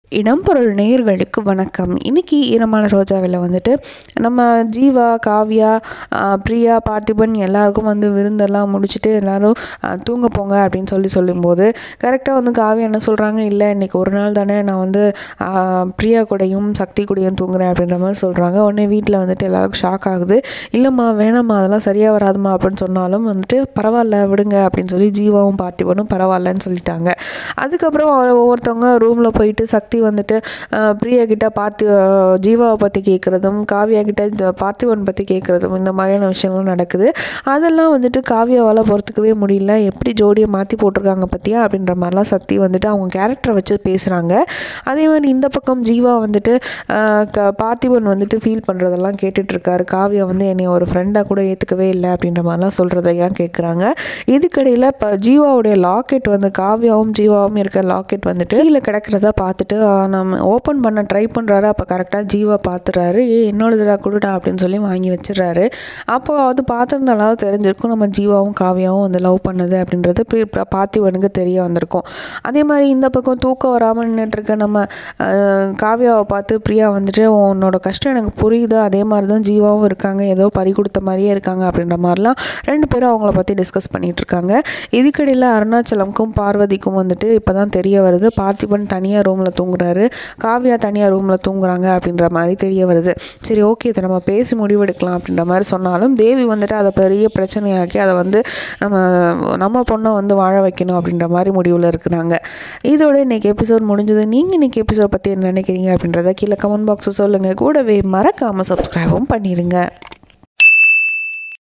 இடம்பொருள் நேயர்களுக்கு வணக்கம் இன்னைக்கு ஈரமான ரோஜாவில் வந்துட்டு நம்ம ஜீவா காவ்யா ஆஹ் பிரியா பார்த்திபன் எல்லாருக்கும் வந்து விருந்தெல்லாம் முடிச்சுட்டு எல்லாரும் ஆஹ் தூங்க போங்க அப்படின்னு சொல்லி சொல்லும்போது கரெக்டாக வந்து காவ்யா என்ன சொல்கிறாங்க இல்லை இன்னைக்கு ஒரு நாள் தானே நான் வந்து ஆஹ் பிரியா கூடயும் சக்தி கூடயும் தூங்குறேன் அப்படின்ற மாதிரி சொல்கிறாங்க உடனே வீட்டில் வந்துட்டு எல்லாருக்கும் ஷாக் ஆகுது இல்லைம்மா வேணாம்மா அதெல்லாம் சரியாக வராதுமா அப்படின்னு சொன்னாலும் வந்துட்டு பரவாயில்ல விடுங்க அப்படின்னு சொல்லி ஜீவாவும் பார்த்திபனும் பரவாயில்லன்னு சொல்லிட்டாங்க அதுக்கப்புறம் அவ- ஒவ்வொருத்தவங்க ரூமில் போயிட்டு சக்தி வந்துட்டு அஹ், பிரியா கிட்ட பார்த்தி அஹ், ஜீவாவை பற்றி கேட்குறதும் காவ்யா கிட்ட இந்த பார்த்திபன் பற்றி கேட்குறதும் இந்த மாதிரியான விஷயங்களும் நடக்குது அதெல்லாம் வந்துட்டு காவ்யாவால் பொறுத்துக்கவே முடியல எப்படி ஜோடியை மாற்றி போட்டிருக்காங்க பற்றியா அப்படின்ற மாதிரிலாம் சக்தி வந்துட்டு அவங்க கேரக்டரை வச்சு பேசுகிறாங்க அதே மாதிரி இந்த பக்கம் ஜீவா வந்துட்டு அஹ், க பார்த்திபன் வந்துட்டு ஃபீல் பண்ணுறதெல்லாம் கேட்டுட்ருக்காரு காவ்யா வந்து என்னை ஒரு ஃப்ரெண்டாக கூட ஏற்றுக்கவே இல்லை அப்படின்ற மாதிரிலாம் சொல்கிறதையெல்லாம் கேட்குறாங்க இதுக்கடையில் இப்போ ஜீவாவுடைய லாக்கெட் வந்து காவ்யாவும் ஜீவாவும் இருக்க லாக்கெட் வந்துட்டு கீழே கிடக்கிறத பார்த்துட்டு ஆ, நம்ம ஓப்பன் பண்ண ட்ரை பண்ணுறாரு அப்போ கரெக்டாக ஜீவா பார்த்துறாரு ஏ என்னோடதுடா கொடுடா அப்படின்னு சொல்லி வாங்கி வச்சிடுறாரு அப்போ அது பார்த்துருந்தாலும் தெரிஞ்சிருக்கும் நம்ம ஜீவாவும் காவ்யாவும் வந்து லவ் பண்ணது அப்படின்றது பி- ப- பார்த்திபனுக்கு தெரிய வந்திருக்கும் அதே மாதிரி இந்த பக்கம் தூக்கம் வராமல் நின்றுட்டு இருக்க நம்ம அஹ், காவ்யாவை பார்த்து பிரியா வந்துட்டு உன்னோட கஷ்டம் எனக்கு புரியுது அதே மாதிரி தான் ஜீவாவும் இருக்காங்க ஏதோ பறி கொடுத்த மாதிரியே இருக்காங்க அப்படின்ற மாதிரிலாம் ரெண்டு பேரும் அவங்கள பற்றி டிஸ்கஸ் பண்ணிட்டு இருக்காங்க இதுக்கடையில் அருணாச்சலம்க்கும் பார்வதிக்கும் வந்துட்டு இப்போ தான் தெரிய வருது பார்த்திபன் தனியாக ரூமில் தூங்குறாரு காவ்யா தனியாக ரூமில் தூங்குறாங்க அப்படின்ற மாதிரி தெரிய வருது சரி ஓகே இதை நம்ம பேசி முடிவெடுக்கலாம் அப்படின்ற மாதிரி சொன்னாலும் தேவி வந்துட்டு அதை பெரிய பிரச்சனையாக்கி அதை வந்து நம்ம நம்ம பொண்ணை வந்து வாழ வைக்கணும் அப்படின்ற மாதிரி முடிவில் இருக்கிறாங்க இதோட இன்னைக்கு எபிசோட் முடிஞ்சது நீங்கள் இன்னைக்கு எபிசோட் பற்றி என்ன நினைக்கிறீங்க அப்படின்றத கீழே கமெண்ட் பாக்ஸை சொல்லுங்கள் கூடவே மறக்காமல் சப்ஸ்கிரைபும் பண்ணிடுங்க